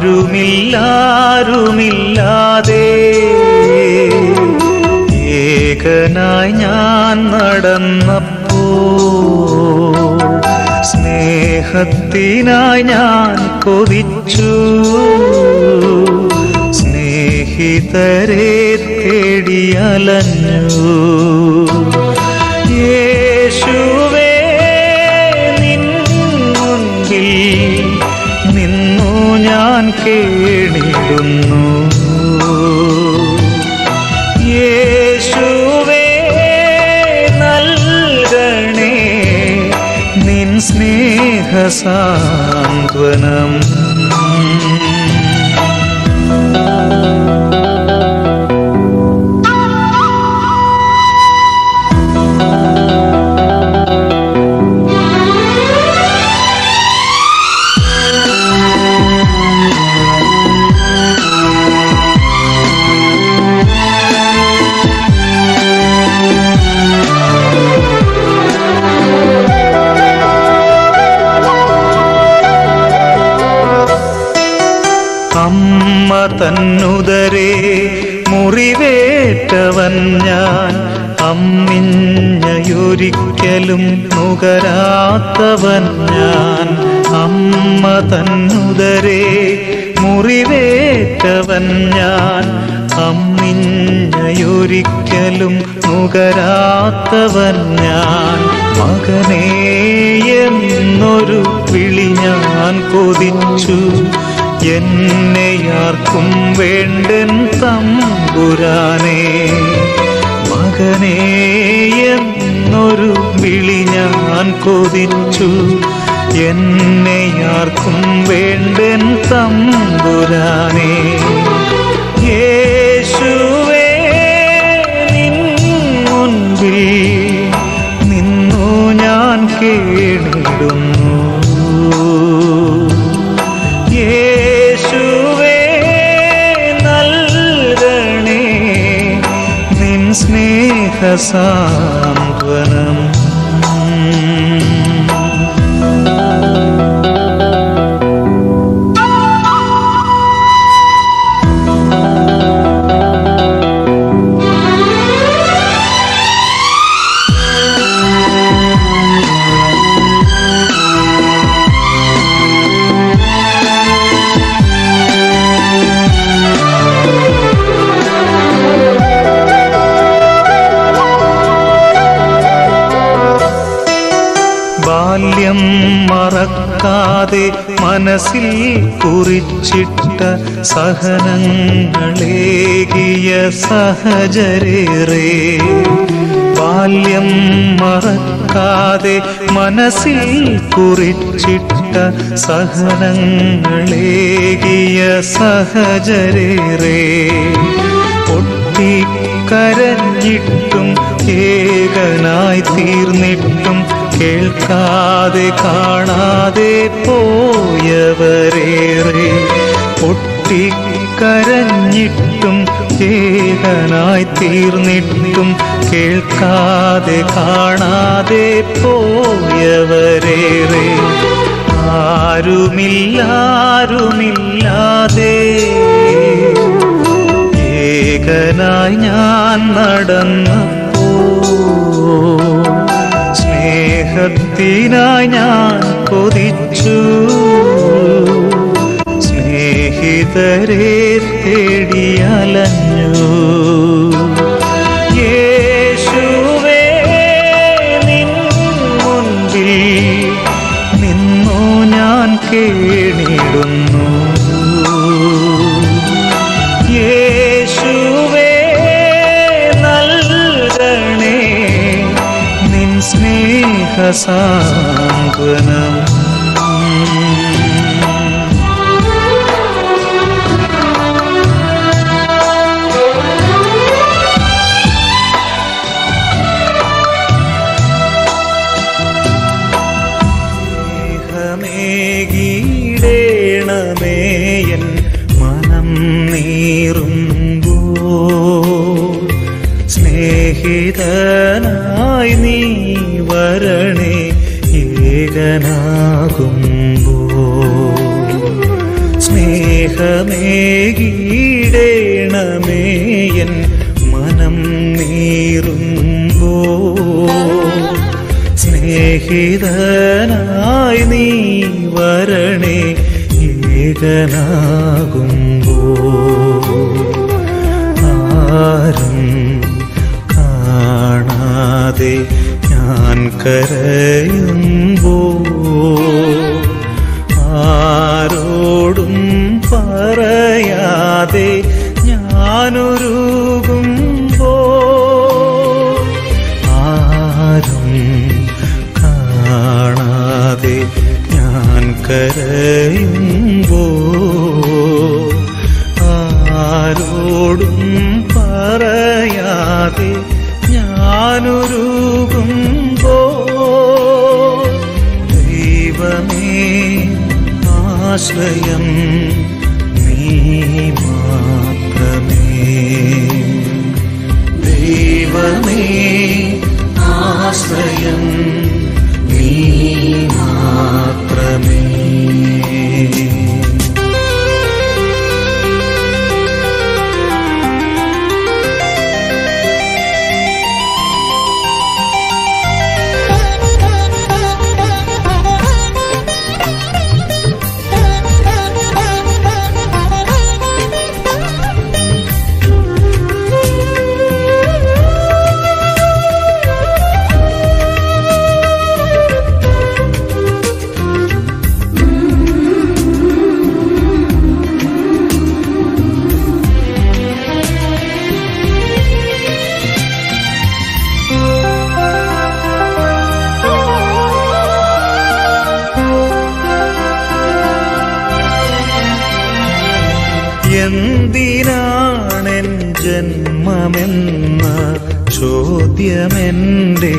ആരുമില്ലാരുമില്ലാതെ ഏകനായി ഞാൻ നടന്നപ്പോ സ്നേഹത്തിനായി ഞാൻ കൊതിച്ചു സ്നേഹിതരെ തേടി അലഞ്ഞു യേശുവേ നിൻ മുൻപിൽ നിന്നു ഞാൻ കേണിടുന്നു യേശുവേ നൽകണേ നിൻ സ്നേഹസാന്ത്വനം അമ്മ തന്നുദരേ മുറിവേറ്റവൻ ഞാൻ അമ്മിഞ്ഞയൊരിക്കലും നുകരാത്തവൻ ഞാൻ അമ്മ തന്നുദരേ മുറിവേറ്റവൻ ഞാൻ അമ്മിഞ്ഞയൊരിക്കലും നുകരാത്തവൻ ഞാൻ മകനേ എന്നൊരു വിളി ഞാൻ കൊതിച്ചു എന്നെയാർക്കും വേണ്ടൻ തമ്പുരാനെ മകനേ എന്നൊരു വിളി ഞാൻ കൊതിച്ചു എന്നെയാർക്കും വേണ്ടൻ തമ്പുരാനെ യേശുവേ നിൻ മുൻപിൽ നിന്നു ഞാൻ കേണിടുന്നു യേശുവേ നൽകണേ നിൻ സ്നേഹസാന്ത്വനം ബാല്യം മറക്കാതെ മനസ്സിൽ കുറിച്ചിട്ട സഹനങ്ങളേകിയ സഹജരേറെ ബാല്യം മറക്കാതെ മനസ്സിൽ കുറിച്ചിട്ട സഹനങ്ങളേകിയ സഹജരേറെ പൊട്ടിക്കരഞ്ഞിട്ടും ഏകനായി തീർന്നിട്ടും കേൾക്കാതെ കാണാതെ പോയവരേറെ പൊട്ടിക്കരഞ്ഞിട്ടും ഏകനായി തീർന്നിട്ടും കേൾക്കാതെ കാണാതെ പോയവരേറെ ആരുമില്ലാരുമില്ലാതെ ഏകനായി ഞാൻ നടന്നപ്പോ സ്നേഹത്തിനായി ഞാൻ കൊതിച്ചു സ്നേഹിതരെ തേടി അലഞ്ഞു യേശുവേ നിൻ മുൻപിൽ നിന്നു ഞാൻ കേണിടുന്നു യേശുവേ നൽകണേ നിൻ സ്നേഹസാന്ത്വനം സ്നേഹമേകീടേണമേയൻ മനം നീറുമ്പോ സ്നേഹിതനായി നീ വരണേ ഏകനാകുമ്പോ സ്നേഹമേകീടേണമേയൻ സ്നേഹമേകീടേണമേ എൻ മനം നീറുമ്പോ സ്നേഹിതനായി നീ വരണേ ഏകനാകുമ്പോ ആരും കാണാതെ ഞാൻ കരയുമ്പോ ആരോടും പറയാതെ ഞാനൊരുകുമ്പോ ആരും കാണാതെ ഞാൻ കരയുമ്പോ ആരോടും പറയാതെ ഞാനൊരുകുമ്പോ ദൈവമേ ആശ്രയം നീ മാത്രമേ ദൈവമേ ആശ്രയം നീ മാത്രമേ എന്തിനാണെൻ ജന്മമെന്ന ചോദ്യമെന്റെ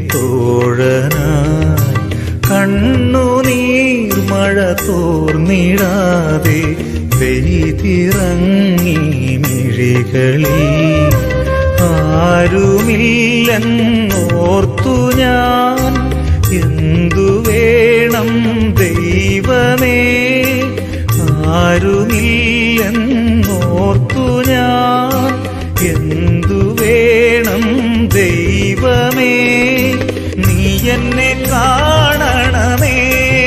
തോഴനായി കണ്ണുനീർ മഴ തോർന്നിടാതെ പെയ്തിറങ്ങി മിഴികളിൽ ആരുമില്ലെന്നോർത്തു ഞാൻ എന്തു വേണം ദൈവമേ ആരുമില്ലെന്നോർത്തു ഞാൻ എന്തു വേണം ദൈവമേ നീ എന്നെ കാണണമേ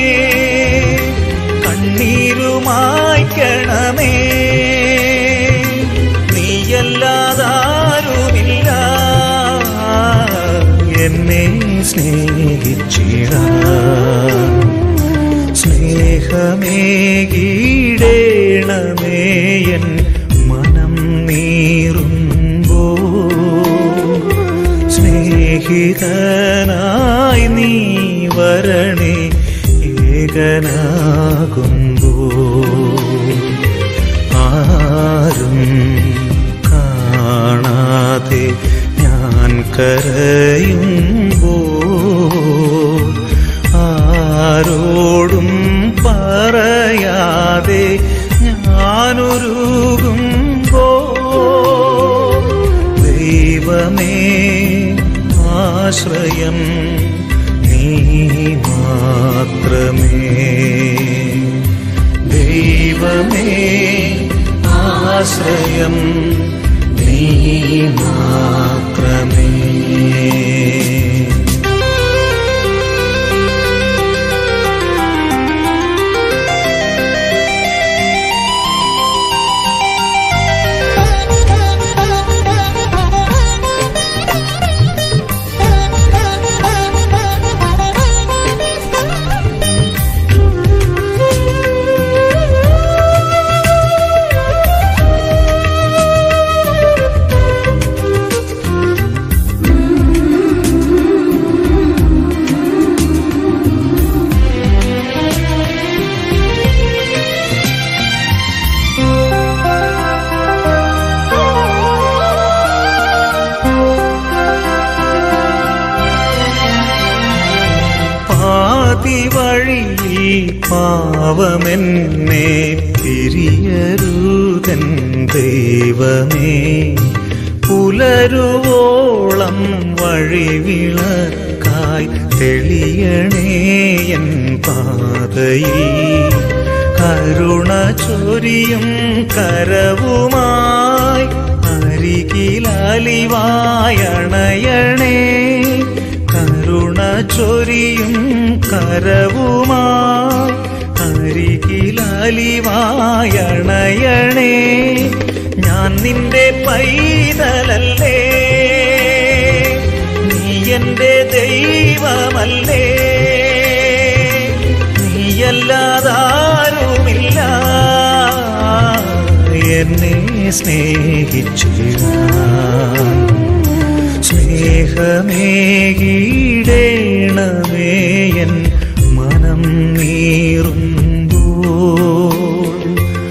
കണ്ണീരുമായ്ക്കണമേ നീയല്ലാതാരുമില്ല എന്നെ സ്നേഹിച്ചിടാൻ സ്നേഹമേകീടേണമേ എൻ മനം നീറുമ്പോ സ്നേഹിതനായി നീ വരണേ ഏകനാകുമ്പോ ആരും കാണാതെ ഞാൻ കരയുമ്പോ ആരോടും പറയാതെ ഞാനൊരുകുമ്പോ ദൈവമേ ആശ്രയം നീ മാത്രമേ ദൈവമേ ആശ്രയം നീ മാത്രമേ പാതി വഴിയിൽ പാവമെന്നെ പിരിയരുതൻ ദൈവമേ പുലരുവോളം വഴിവിളക്കായി തെളിയണേ എൻ പാതയിൽ കരുണ ചൊരിയും കരവുമായി അരികിലാലിവായണയണേ കരുണ ചൊരിയും കരവുമായി അരികിലാലിവായണയണേ ഞാൻ നിന്റെ പൈതലല്ലേ നീ എന്റെ ദൈവമല്ലേ നീയല്ലാതാരുമില്ല എന്നെ സ്നേഹിച്ചിടാൻ സ്നേഹമേകീടേണമേ എൻ മനം നീറുമ്പോൾ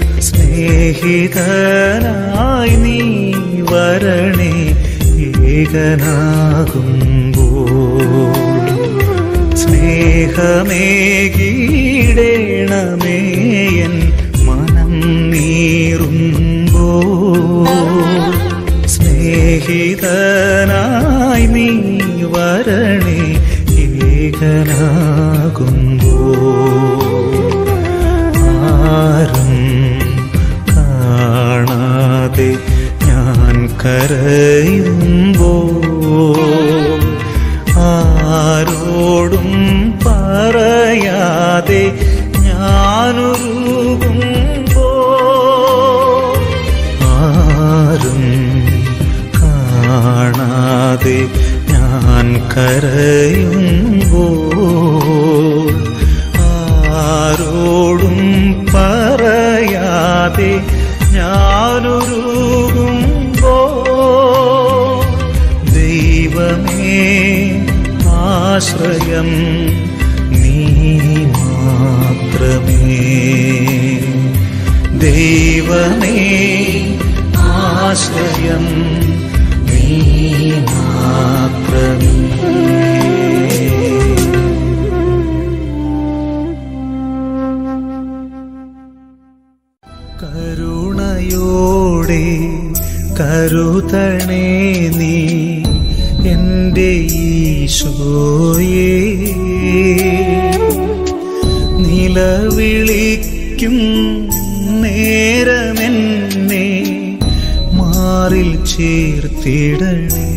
സ്നേഹിതനായി നീ വരണേ ഏകനാകുമ്പോൾ സ്നേഹമേകീടേണമേ എൻ മനം നീറുമ്പോൾ സ്നേഹിതനായി നീ വരണേ ഏകനാകുമ്പോൾ ആരും കാണാതെ ഞാൻ കരയുമ്പോൾ ആരോടും പറയാതെ ഞാനൊരുകുമ്പോൾ ആരും കാണാതെ ഞാൻ കരയുമ്പോൾ ആരോടും പറയാതെ ഞാനൊരുകുമ്പോൾ ദൈവമേ ആശ്രയം നീ മാത്രമേ ദൈവമേ ആശ്രയം നീ മാത്രമേ കരുണയോടെ കരുതണേ നീ എൻ്റെ ഈശോയേ നിലവിളിക്കും നേരമെന്നെ മാറിൽ ചേർത്തിടണേ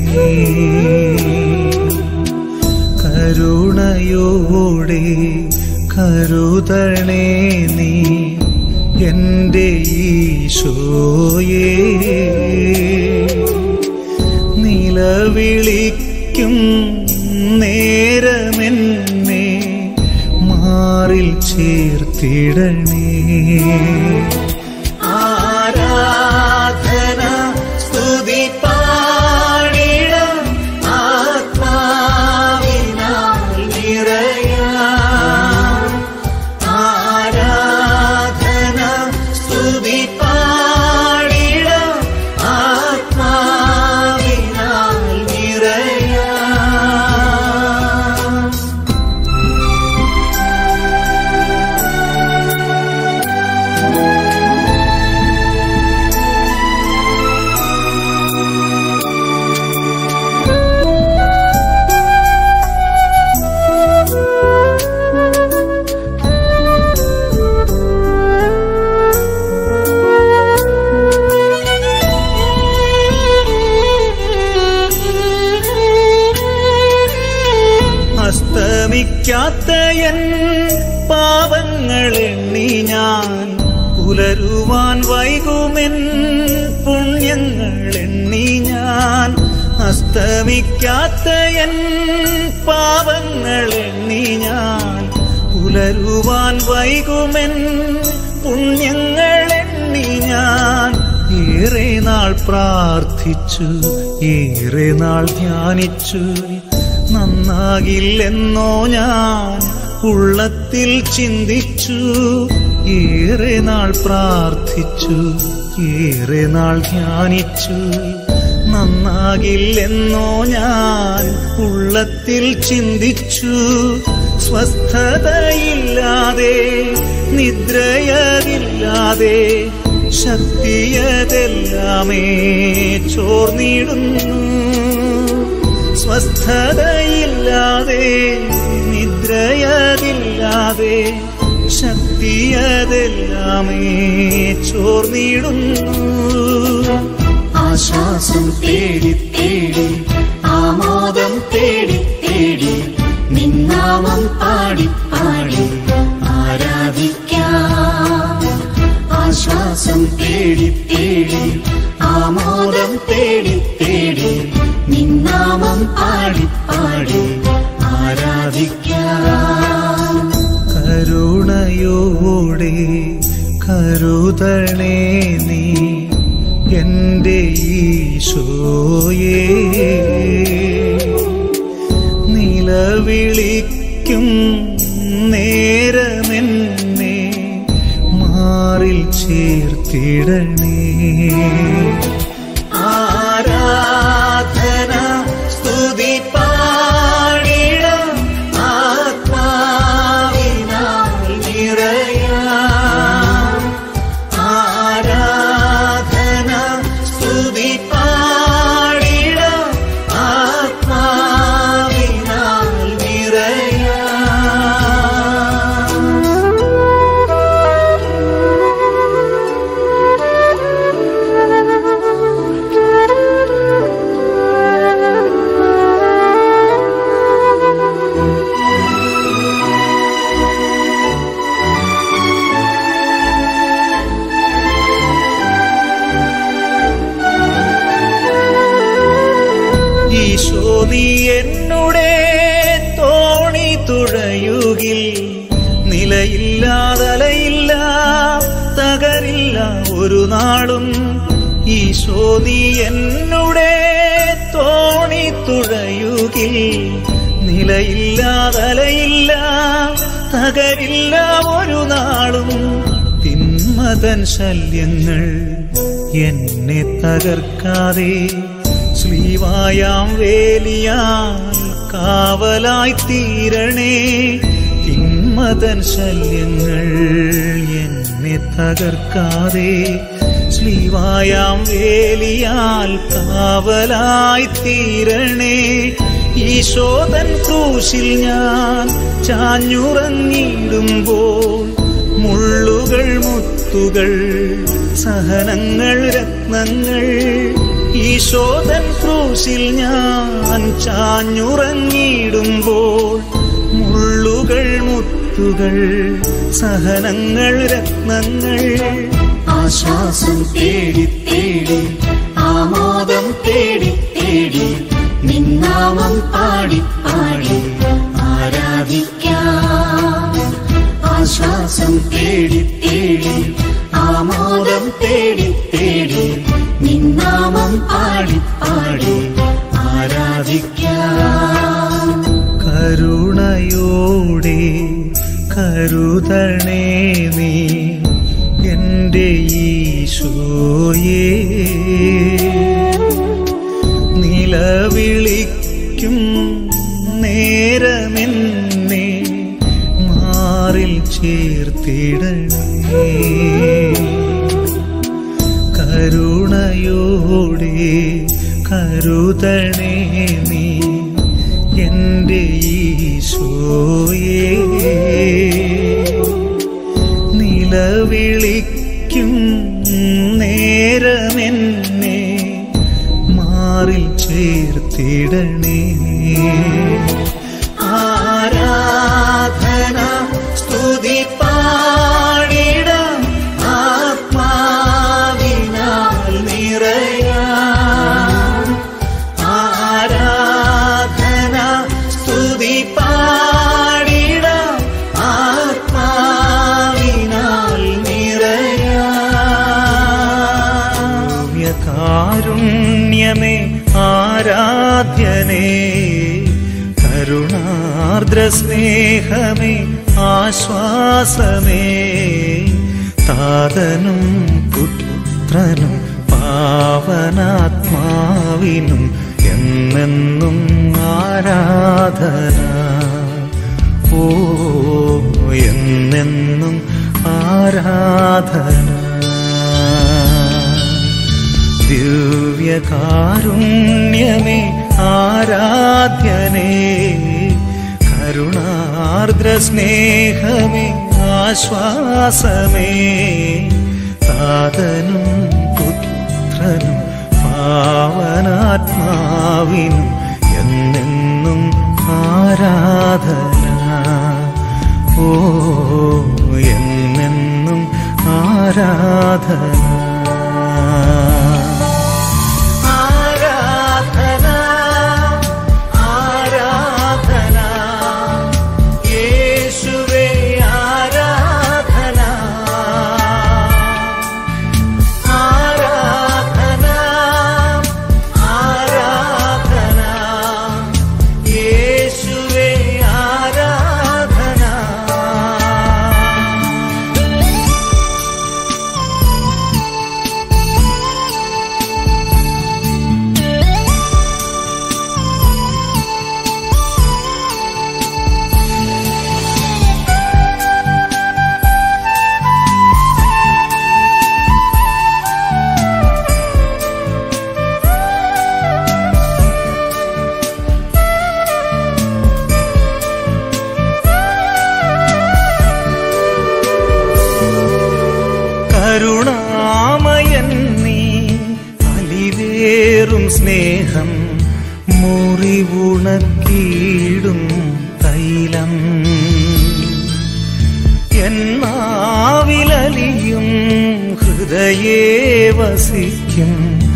കരുണയോടെ കരുതണേ നീ എൻ്റെ ഈശോയേ നിലവിളിക്കും നേരമെന്നെ മാറിൽ ചേർത്തിടണേ ആരാധന സ്തുതി പാടിടം ആത്മാവിനാൽ നിറയാം ആരാധന സ്തുതി പാടിടം ആത്മാവിനാൽ നിറയാം അസ്തമിക്കാത്ത എൻ പാപങ്ങൾ എണ്ണി ഞാൻ പുലരുവാൻ വൈകുമെൻ പുണ്യങ്ങൾ എണ്ണി ഞാൻ അസ്തമിക്കാത്ത എൻ പാപങ്ങൾ എണ്ണി ഞാൻ പുലരുവാൻ വൈകുമെൻ പുണ്യങ്ങൾ എണ്ണി ഞാൻ ഏറെ നാൾ പ്രാർത്ഥിച്ചു ഏറെ നാൾ ധ്യാനിച്ചു നന്നാകില്ലെന്നോ ഞാൻ ഉള്ളത്തിൽ ചിന്തിച്ചു ഏറെ നാൾ പ്രാർത്ഥിച്ചു ഏറെ നാൾ ധ്യാനിച്ചു നന്നാകില്ലെന്നോ ഞാൻ ഉള്ളത്തിൽ ചിന്തിച്ചു സ്വസ്ഥതയില്ലാതെ നിദ്രയതില്ലാതെ ശക്തിയതെല്ലാമേ ചോർന്നിടുന്നു സ്വസ്ഥതയില്ലാതെ നിദ്രയതില്ലാതെ ശക്തി കിട്ടിയതെല്ലാമേ ചോർന്നിടുന്നു ആശ്വാസം തേടി തേടി ആമോദം തേടി തേടി നിന്നാമം പാടി പാടി ആരാധിക്കാം ആശ്വാസം തേടി തേടി ആമോദം തേടി തേടി നിന്നാമം പാടി പാടി ആരാധിക്കാം കരുണയോടെ കരുതണേ നീ എന്റെ ഈശോയേ നിലവിളിക്കും നേരമെന്നെ മാറിൽ ചേർത്തിടണേ ആരാധന സ്തുതി പാടിടം ആത്മാവിനാൽ നിറയാം ആരാധന സ്തുതി പാടിടം ആത്മാവിനാൽ നിറയാം ഈശോ നീ എന്നുടെ തോണി തുഴയുകിൽ നിലയില്ലാതലയില്ല തകരില്ല ഒരു നാളും ഈശോ നീ എന്നുടെ തോണി തുഴയുകിൽ നിലയില്ലാതലയില്ല തകരില്ല ഒരു നാളും തിന്മതൻ ശല്യങ്ങൾ എന്നെ തകർക്കാതെ ശ്ലീവായാം വേലിയാൽ കാവലായി തീരണേ തിന്മതൻ ശല്യങ്ങൾ എന്നെ തകർക്കാതെ ശ്ലീവായാം വേലിയാൽ കാവലായി തീരണേ ഈശോതൻ ക്രൂശിൽ ഞാൻ ചാഞ്ഞുറങ്ങിടുമ്പോൾ മുള്ളുകൾ മുത്തുകൾ സഹനങ്ങൾ രത്നങ്ങൾ ഈശോതൻ ക്രൂശിൽ ഞാൻ ചാഞ്ഞുറങ്ങിടുമ്പോൾ മുള്ളുകൾ മുത്തുകൾ സഹനങ്ങൾ രത്നങ്ങൾ ആശ്വാസം തേടി തേടി ആമോദം തേടി തേടി നിന്നാമം പാടി പാടി ആരാധിക്കാം ആശ്വാസം തേടി തേടി ആമോദം തേടി തേടി നിന്നാമം പാടി പാടി ആരാധിക്കാം കരുണയോടെ കരുതണേ നീ എന്റെ ഈശോയേ നിലവിളിക്കും നേരമെന്നെ മാറിൽ ചേർത്തിടണേ കരുണയോടെ കരുതണേ നീ എന്റെ ഈശോയേ നിലവിളിക്കും നേരമെന്നെ മാറിൽ ചേർത്തിടണേ ആരാധന സ്തുതി പാടിടം ആത്മാവിനാൽ നിറയാം ആരാധന സ്തുതി പാടിടം ആത്മാവിനാൽ നിറയാം കാരുണ്യമേ ആരാധ്യനേ കരുണാർദ്ര സ്നേഹമേ ആശ്വാസമേ താതനും പുത്രനും പാവനാത്മാവിനും എന്നെന്നും ആരാധന ഓ എന്നെന്നും ആരാധന ദിവ്യകാരുണ്യമേ ആരാധ്യനേ കരുണാർദ്ര സ്നേഹമേ ആശ്വാസമേ താതനും പുത്രനും പാവനാത്മാവിനും എന്നെന്നും ആരാധന ഓ എന്നെന്നും ആരാധന ആരാധന ആരാധന യേശുവേ ആരാധന ആരാധന ആരാധന യേശുവേ ആരാധന കരുണാമയൻ നീ അലിവേറും സ്നേഹം മുറിവുണക്കീടും തൈലം എന്നാവിലലിയും ഹൃദയേ വസിക്കും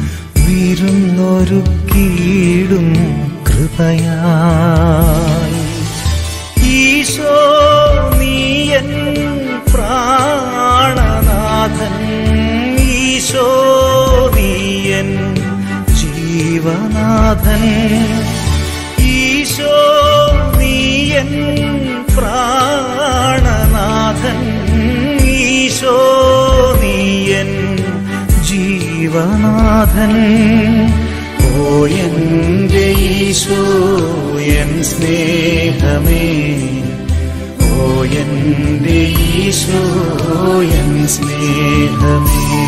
വിരുന്നൊരുക്കീടും കൃപയായി ഈശോ നീയൻ പ്രാണനാഥൻ ഈശോ നീയൻ ജീവനാഥൻ ഈശോ നീയൻ പ്രാണനാഥൻ ഈശോ നീയൻ ജീവനാഥൻ ഓ എന്റെ ഈശോ എൻ സ്നേഹമേ ഓ എന്റെ ഈശോ എൻ സ്നേഹമേ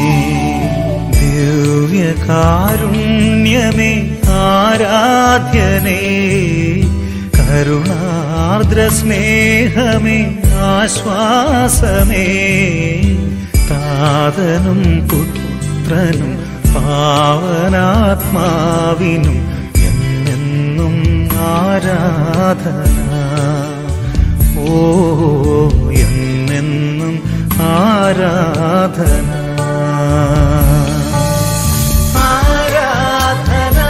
ദിവ്യകാരുണ്യമേ ആരാധ്യനേ കരുണാർദ്ര സ്നേഹമേ ആശ്വാസമേ താതനും പുത്രനും പാവനാത്മാവിനും എന്നെന്നും ആരാധന ഓ എന്നെന്നും ആരാധന ആരാധന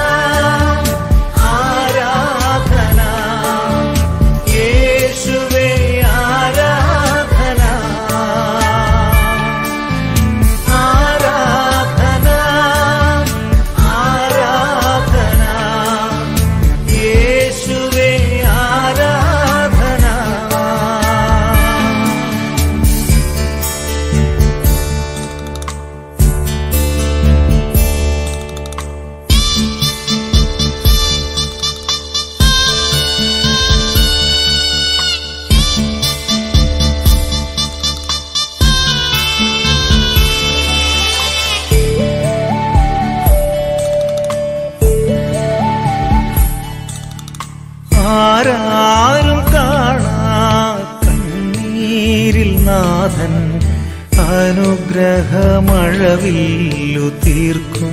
ആരാധന യേശുവേ ആരാധന ആരാധന ആരാധന യേശുവേ ആരാധന ആരാരും കാണാ കണ്ണീരിൽ നാഥൻ അനുഗ്രഹമഴവില്ലു തീർക്കും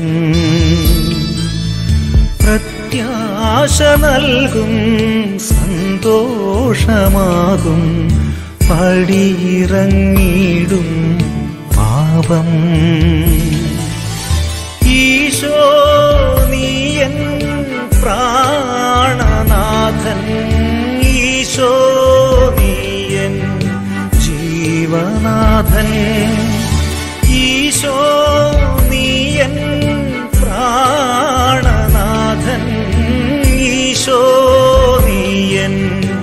പ്രത്യാശ നൽകും സന്തോഷമാകും പടിയിറങ്ങിടും പാപം ഈശോ നീയൻ പ്രാണനാഥൻ ഈശോ നീയൻ ജീവനാഥൻ ഈശോ നീയൻ പ്രാണനാഥൻ ഈശോ നീയൻ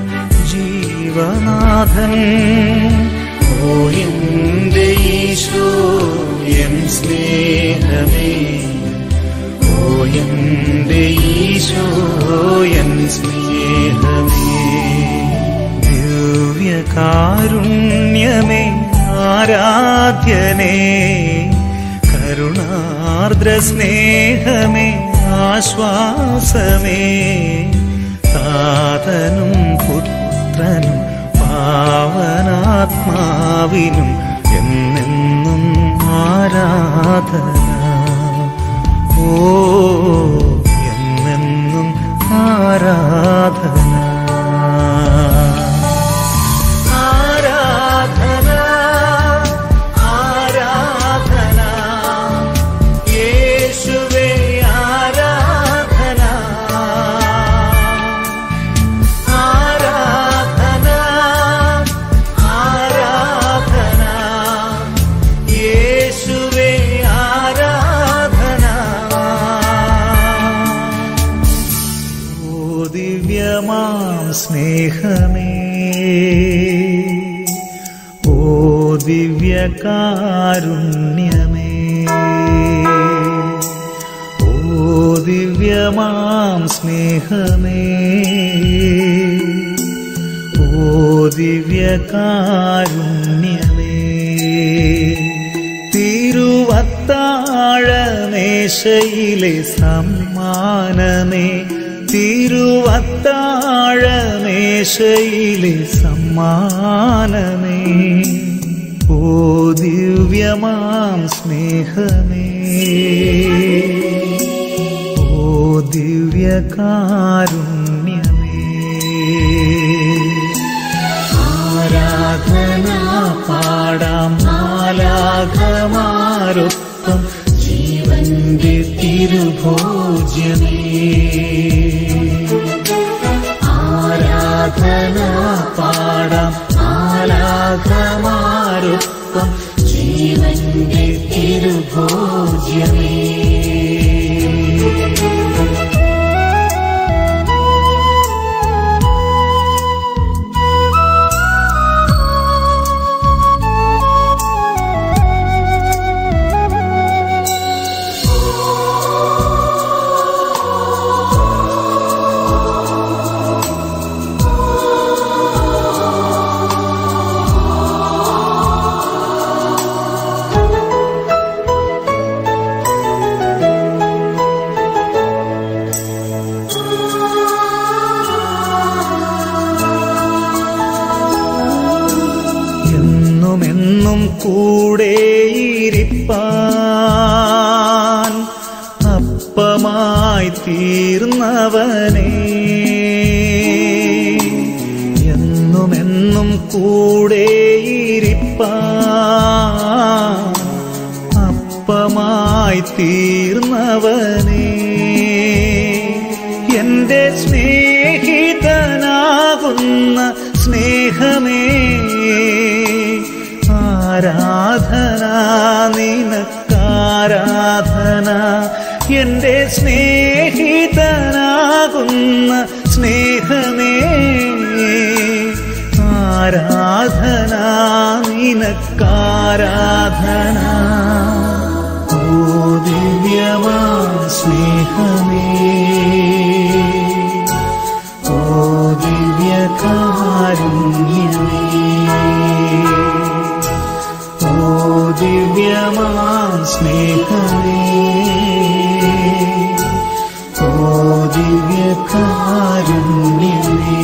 ജീവനാഥൻ ഓ എന്റെ ഈശോ എൻ സ്നേഹമേ ഓ എന്റെ ഈശോ എൻ സ്നേഹമേ ദിവ്യകാരുണ്യമേ ആരാധ്യനേ കരുണാർദ്ര സ്നേഹമേ ആശ്വാസമേ താതനും പുത്രനും പാ പാവനാത്മാവിനും എന്നെന്നും ആരാധന ഓ എന്നെന്നും ആരാധന ആരാധന ആരാധന യേശുവേ ആരാധന ആരാധന ആരാധന യേശുവേ ആരാധന ഓ ദിവ്യമാം സ്നേഹമേ ഓ ദിവ്യകാരുണ്യമേ ഓ ദിവ്യമാം സ്നേഹമേ ഓ ദിവ്യകാരുണ്യമേ തിരുവത്താഴമേശയിലെ സമ്മാനമേ തിരുവത്താഴമേശയിലെ സമ്മാനമേ ഓ ദിവ്യമാം സ്നേഹമേ ഓ ദിവ്യകാരുണ്യമേ ആരാധന പാടാം മാലാഖമാരൊപ്പം ജീവന്റെ തിരുഭോജ്യമേ ആരാധന പാടാം മാലാഖമാരൊപ്പം ജീവന്റെ തിരുഭോജ്യമേ എന്നുമെന്നും കൂടെയിരിപ്പാൻ അപ്പമായി തീർന്നവനേ എന്നുമെന്നും കൂടെയിരിപ്പാൻ അപ്പമായി തീർന്നവനേ എന്റെ സ്നേഹിതനാകുന്ന സ്നേഹമേ ആരാധന നിനക്കാരാധന എന്റെ സ്നേഹിതനാകുന്ന സ്നേഹമേ ആരാധന നിനക്കാരാധന ഓ ദിവ്യമാ സ്നേഹമേ ഓ ദിവ്യകാരുണ്യമേ ഓ ദിവ്യമാം സ്നേഹമേ ഓ ദിവ്യകാരുണ്യമേ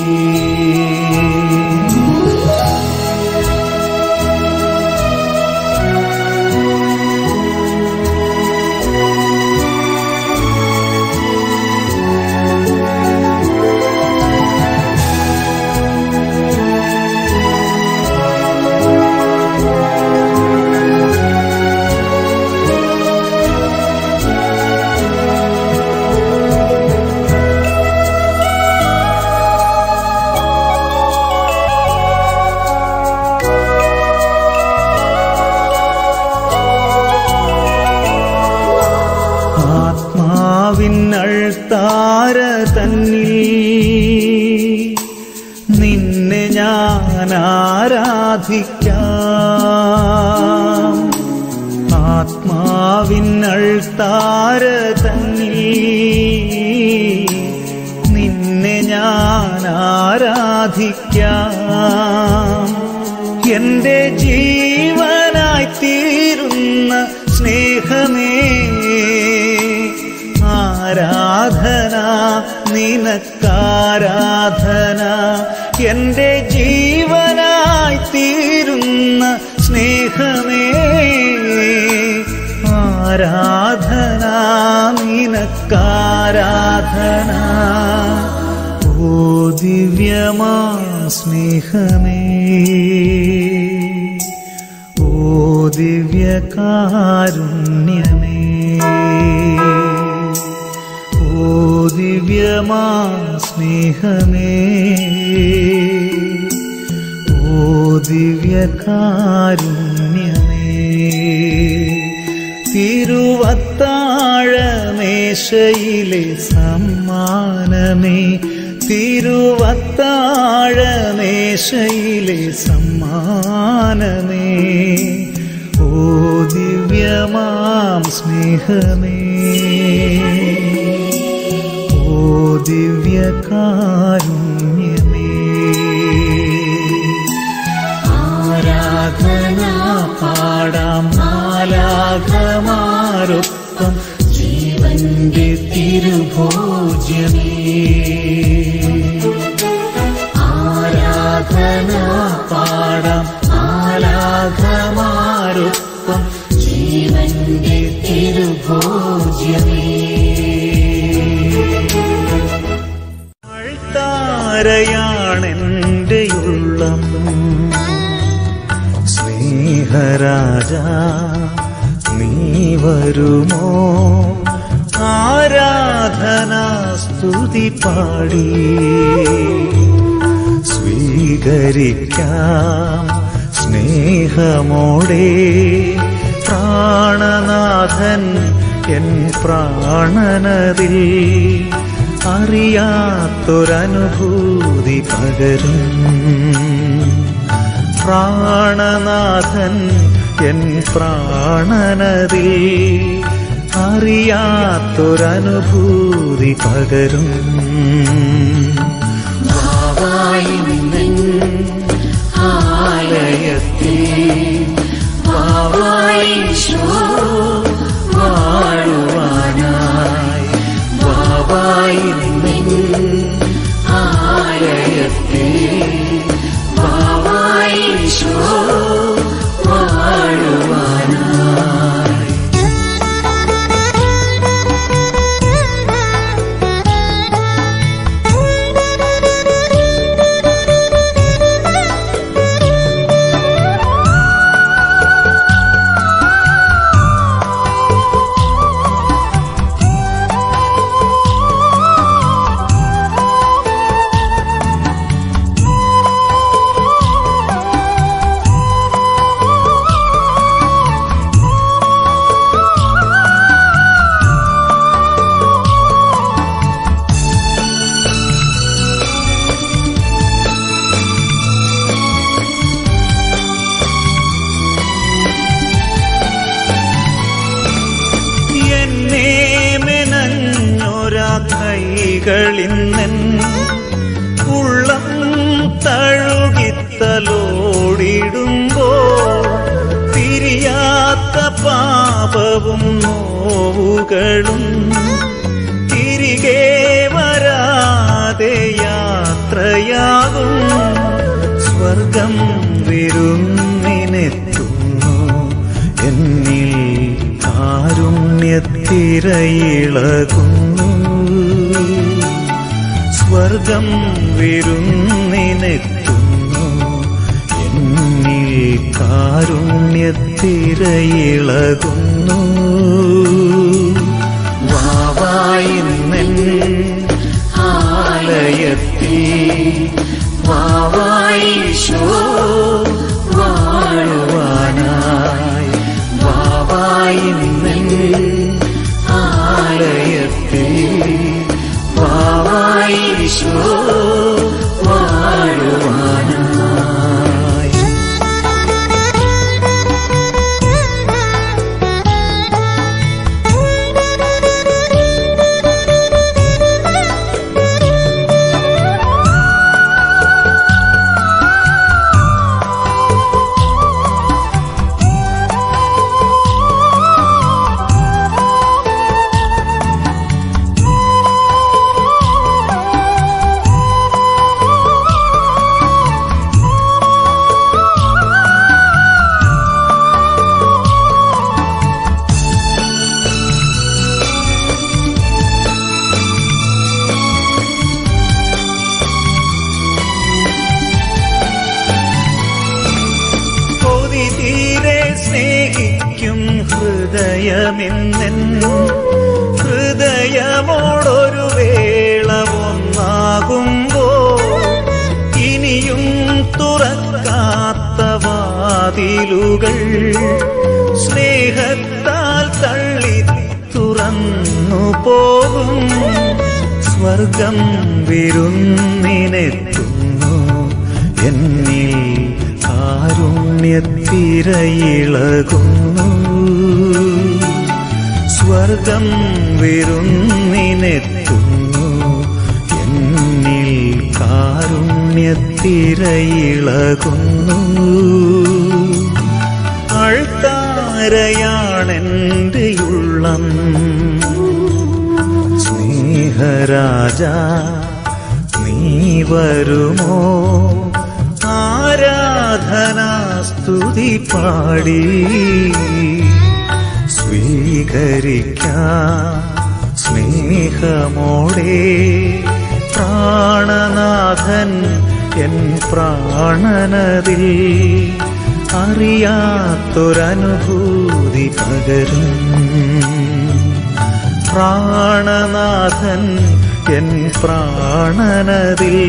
ആത്മാവിനഴ്ത്താര തന്നിൽ നിന്നെ ഞാൻ ആരാധിക്കാം ആത്മാവിനഴ്ത്താര തന്നിൽ നിന്നെ ഞാൻ ആരാധിക്കാം എന്റെ ജീവനായി തീരുന്ന സ്നേഹമേ ആരാധന നിനക്കാരാധന എന്റെ ജീവനായി ദിവ്യമാം സ്നേഹമേ ഓ ദിവ്യകാരുണ്യമേ ഓ ദിവ്യമാം സ്നേഹമേ ഓ ദിവ്യകാരുണ്യമേ തിരുവത്താഴമേശയിലെ സമ്മാനമേ തിരുവത്താഴമേശയിലെ സമ്മാനമേ ഓ ദിവ്യമാം സ്നേഹമേ ഓ ദിവ്യകാരുണ്യമേ ആരാധന പാടാം മാലാഘമാരൊപ്പം ജീവന്റെ തിരുഭോജ്യമേ ആരാധന പാടാം മാലാഘമാരൊപ്പം ജീവന്റെ തിരുഭോജ്യമേ താരയാണെൻ്റെ ഉള്ളം സ്നേഹരാജ നീ വരുമോ ആരാധന സ്തുതി പാടി സ്വീകരിക്കാം സ്നേഹമോടെ പ്രാണനാഥൻ എൻ പ്രാണനതിൽ അറിയാത്തൊരനുഭൂതി പകരും പ്രാണനാഥൻ എൻ പ്രാണനതിൽ അറിയാത്തൊരനുഭൂതി പകരും വാവായി നിൻ ആലയത്തിൽ വാവായിശോ വാഴുവാനായി വാവായി നിൻ ആലയത്തിൽ വാവായിശോ വാഴുവാനായി എന്നെ മെനഞ്ഞൊരാ കൈകളിന്നൻ ഉള്ളം തഴുകിത്തലോടിടുമ്പോ തിരിയാത്ത പാപവും നോവുകളും തിരികെ വരാതെ യാത്രയാകും സ്വർഗം വിരുന്നിനെത്തുന്നു എന്നിൽ കാരുണ്യത്തിരയിളകുന്നു സ്വർഗം വിരുന്നിനെത്തുന്നു എന്നിൽ കാരുണ്യത്തിരയിളകുന്നു വാവായി നിൻ ആലയത്തിൽ വാവായിശോ വാഴുവാനായി വാവായി നിൻ ആലയത്തിൽ വാവായിശോ വാഴുവാനായി ആ ഹൃദയമിന്നെൻ ഹൃദയമോടൊരു വേള ഒന്നാകുമ്പോൾ ഇനിയും തുറക്കാത്ത വാതിലുകൾ സ്നേഹത്താൽ തള്ളി തുറന്നു പോകും സ്വർഗം വിരുന്നിനെത്തുന്നു എന്നിൽ കാരുണ്യത്തിരയിളകുന്നു സ്വർഗം വിരുന്നിനെത്തുന്നു എന്നിൽ കാരുണ്യത്തിരയിളകുന്നു അൾത്താരയാണെൻ്റെ ഉള്ളം സ്നേഹരാജ നീ വരുമോ ആരാധനാ സ്തുതി പാടി സ്വീകരിക്കാം സ്നേഹമോടെ പ്രാണനാഥൻ എൻ പ്രാണനതിൽ അറിയാത്തൊരനുഭൂതി പകരും പ്രാണനാഥൻ എൻ പ്രാണനതിൽ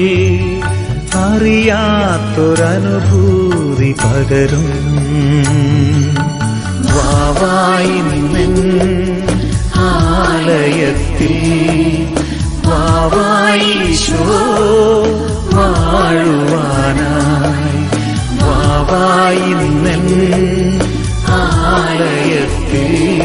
അറിയാത്തൊരനുഭൂതി പകരും വാവായിന്നൻ ആലയത്തിൽ വാവായിശോ വാഴുവാനായി വാവായിന്നൻ ആലയത്തിൽ